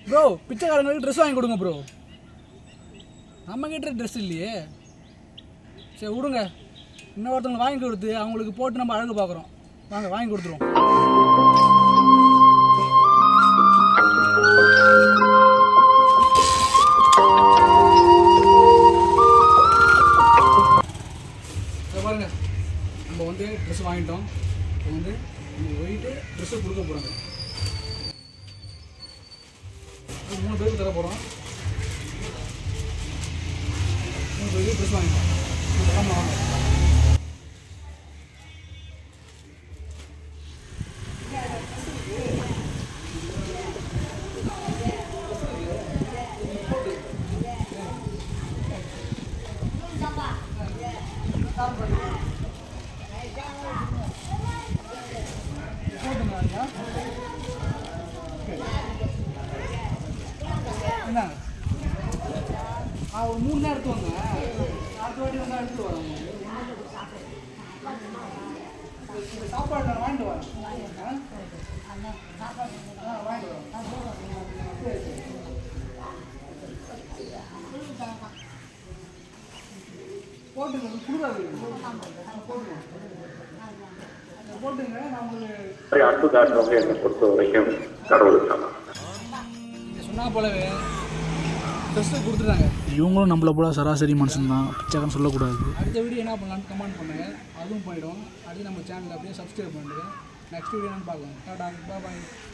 Bro பிச்சைக்காரங்களுக்கு dress வாங்கி கொடுங்க bro நம்ம கிட்ட ட்ரெஸ் இல்லையே சரி விடுங்க இன்னொருத்தவங்க வாங்கி கொடுத்து அவங்களுக்கு போட்டு நம்ம அழகு பார்க்குறோம் வாங்க வாங்கி கொடுத்துருவோம் இதை பாருங்க நம்ம வந்து ட்ரெஸ் வாங்கிட்டோம் இப்போ வந்து நம்ம போயிட்டு ட்ரெஸ்ஸை கொடுக்க போகிறாங்க மூணு பேருக்கு தர போகிறோம் மூணு பேருக்கு ட்ரெஸ் வாங்கிட்டோம் இப்போ ஆமாம் வாங்க போட்டுங்க ஐயா என்ன ஆ ஒரு மூணு நேரம் எடுத்து வாங்க அடுத்த வாட்டி வந்து எடுத்து வரோம் இந்த சாப்பாடு நான் வாங்கிட்டு வரேன் ஆ? ஆ வாங்கிட்டு வரேன் சரி சரி போட்டுங்க குளிராது போட்டுங்க போட்டுங்க நான் உங்களுக்கு அன்புதாசவங்க என்னை பொறுத்த வரைக்கும் கடவுள் சமம் நீங்க சொன்னா போலவே ட்ரெஸ்ஸு கொடுத்துட்டாங்க இவங்களும் நம்மள போல சராசரி மனுஷன்தான் பிச்சைக்காரன் சொல்லக்கூடாது அடுத்த வீடியோ என்ன பண்ணலான்னு கமெண்ட் பண்ணுங்க அதுவும் போயிடும் அடுத்து நம்ம சேனல் அப்படியே சப்ஸ்கிரைப் பண்ணுங்க நெக்ஸ்ட் வீடியோ என்னன்னு பார்க்கலாம் டாடா பாய்